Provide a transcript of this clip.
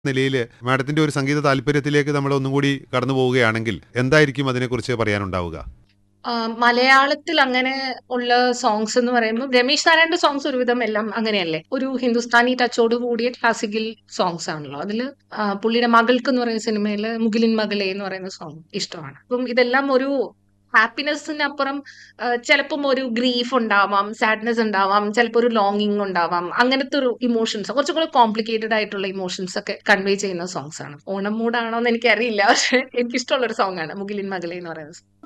നിലയിൽ മാഡത്തിന്റെ ഒരു സംഗീത താല്പര്യത്തിലേക്ക് നമ്മൾ ഒന്നും കൂടി കടന്നു പോവുകയാണെങ്കിൽ എന്തായിരിക്കും അതിനെക്കുറിച്ച് പറയാനുണ്ടാവുക ആ, മലയാളത്തിൽ അങ്ങനെ ഉള്ള സോങ്സ് എന്ന് പറയുമ്പോൾ രമേശ് നാരായണന്റെ സോങ്സ് ഒരുവിധം എല്ലാം അങ്ങനെയല്ലേ ഒരു ഹിന്ദുസ്ഥാനി ടച്ചോട് കൂടിയ ക്ലാസിക്കൽ സോങ്സ് ആണല്ലോ അതിൽ പുള്ളിയുടെ മകൾക്ക് എന്ന് പറയുന്ന സിനിമയിൽ മുകിലിൻ മകളെ എന്ന് പറയുന്ന സോങ് ഇഷ്ടമാണ് അപ്പം ഇതെല്ലാം ഒരു ഹാപ്പിനെസ്സിനപ്പുറം ചിലപ്പം ഒരു ഗ്രീഫ് ഉണ്ടാവാം സാഡ്നെസ് ഉണ്ടാവാം ചിലപ്പോൾ ഒരു ലോങ്ങിങ് ഉണ്ടാവാം അങ്ങനത്തെ ഒരു ഇമോഷൻസ് കുറച്ചും കൂടെ കോംപ്ലിക്കേറ്റഡ് ആയിട്ടുള്ള ഇമോഷൻസ് ഒക്കെ കൺവേ ചെയ്യുന്ന സോങ്സ് ആണ് ഓണം മൂഡാണോ എന്ന് എനിക്കറിയില്ല പക്ഷെ എനിക്കിഷ്ടമുള്ള ഒരു സോങ് ആണ് മുകിലിൻ മകളെ എന്ന് പറയുന്നത്